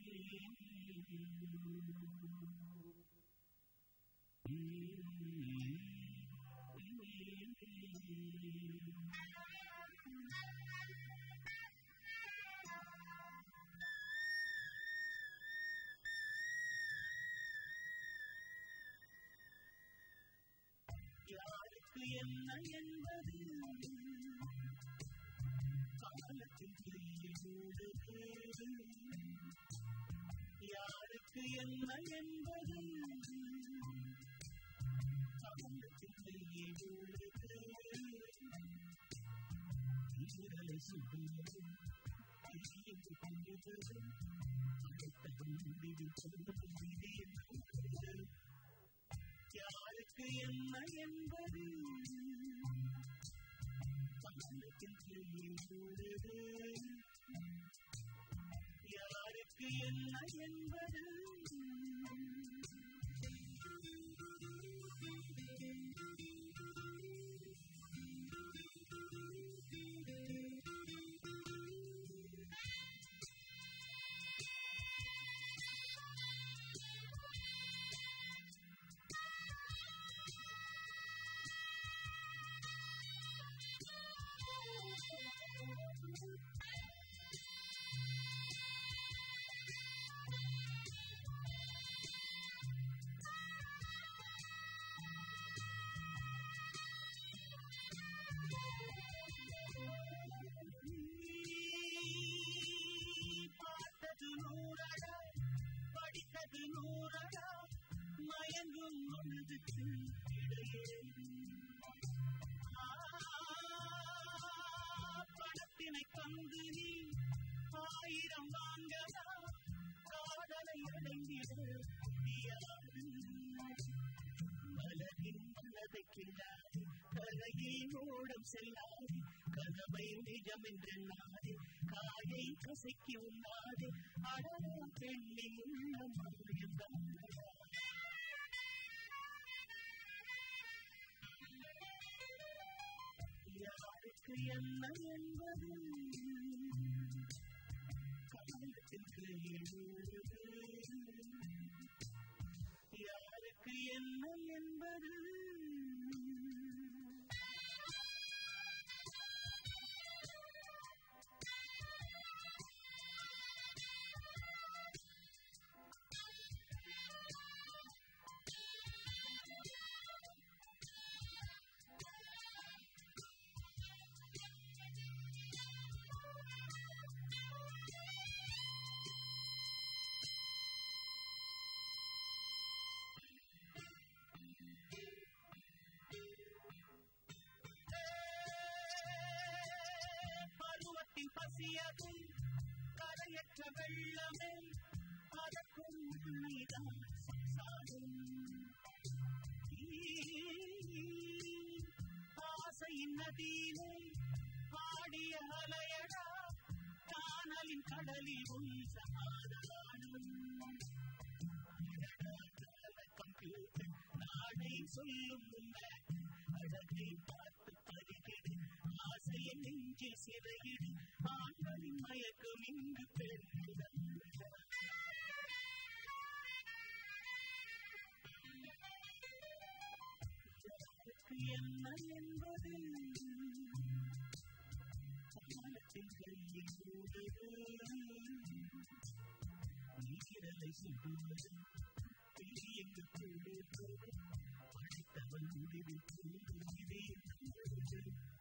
யாருக்கு என்ன என்பது காலத்தின் கையிலூடுது யாருக்கு என்ன என்பது காலத்தின் கையிலூடுது ஈரலை சுடுவது தீயங்கு கொள்ளுவது அடுத்த முடிவு சொல்வது யாருக்கு என்ன என்பது பள்ளத்தில் தெரியுது யாருக்கு என்ன என்பது பார்த்தது நூறடா படித்தது நூறடா மயங்கும் மனதுக்கு இடையே ஆ, பணத்தினை தந்து நீ ஆயிரம் வாங்கடா காதலை அடைந்திட முடியாது மலரின் மனதை கிள்ளாது கலையில் மூடம் செல்லாது கனவை நிஜம் என்று நாடு காயை கசக்கி உண்ணாது அழகா பெண்ணின் உள்ள மாயம் யாருக்கு என்ன என்பது காலத்தின் கையிலூடுது. யாருக்கு என்ன என்பது பருவத்தின் பசியது கரையற்ற வெள்ளமே அதற்கும் நீதான் சாடும் ஆசையின் நதியிலே பாடிய அலையடா காணலின் கடலில் உன் சமாதானம் கம்ப்யூட்டர் நாடை சொல்லும் உண்மை அழகை பார்த்து பருகிடு ஆசையை நெஞ்சில் சிறையிடு ஆண்களின் மயக்கம் இங்கு பெண்ணிடம் என்ன என்பது காலத்தின் கையில் ஊடுது நீரலை சுடுவது தீயங்கு கொடுப்பது படித்தவன் முடிவில் கூடுகிறேன்